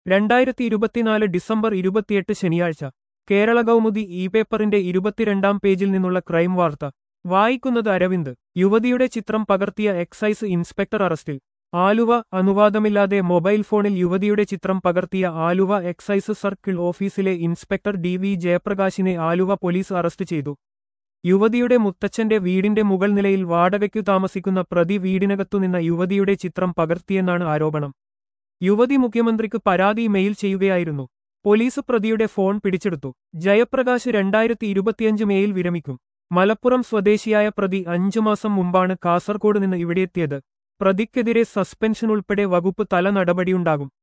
രണ്ടായിരത്തി ഇരുപത്തിനാല് ഡിസംബർ ഇരുപത്തിയെട്ട് ശനിയാഴ്ച കേരള കൗമുദി ഇ പേപ്പറിന്റെ ഇരുപത്തിരണ്ടാം പേജിൽ നിന്നുള്ള ക്രൈം വാർത്ത വായിക്കുന്നത് അരവിന്ദ് യുവതിയുടെ ചിത്രം പകർത്തിയ എക്സൈസ് ഇൻസ്പെക്ടർ അറസ്റ്റിൽ ആലുവ അനുവാദമില്ലാതെ മൊബൈൽ ഫോണിൽ യുവതിയുടെ ചിത്രം പകർത്തിയ ആലുവ എക്സൈസ് സർക്കിൾ ഓഫീസിലെ ഇൻസ്പെക്ടർ ഡി വി ജയപ്രകാശിനെ ആലുവ പോലീസ് അറസ്റ്റ് ചെയ്തു യുവതിയുടെ മുത്തച്ഛന്റെ വീടിന്റെ മുകൾ നിലയിൽ വാടകയ്ക്കു താമസിക്കുന്ന പ്രതി വീടിനകത്തുനിന്ന യുവതിയുടെ ചിത്രം പകർത്തിയെന്നാണ് ആരോപണം യുവതി മുഖ്യമന്ത്രിക്ക് പരാതി മെയിൽ ചെയ്യുകയായിരുന്നു പോലീസ് പ്രതിയുടെ ഫോൺ പിടിച്ചെടുത്തു ജയപ്രകാശ് രണ്ടായിരത്തി ഇരുപത്തിയഞ്ച് മേയിൽ വിരമിക്കും മലപ്പുറം സ്വദേശിയായ പ്രതി അഞ്ചു മാസം മുമ്പാണ് കാസർകോട് നിന്ന് ഇവിടെയെത്തിയത് പ്രതിക്കെതിരെ സസ്പെൻഷൻ ഉൾപ്പെടെ വകുപ്പ് തല നടപടിയുണ്ടാകും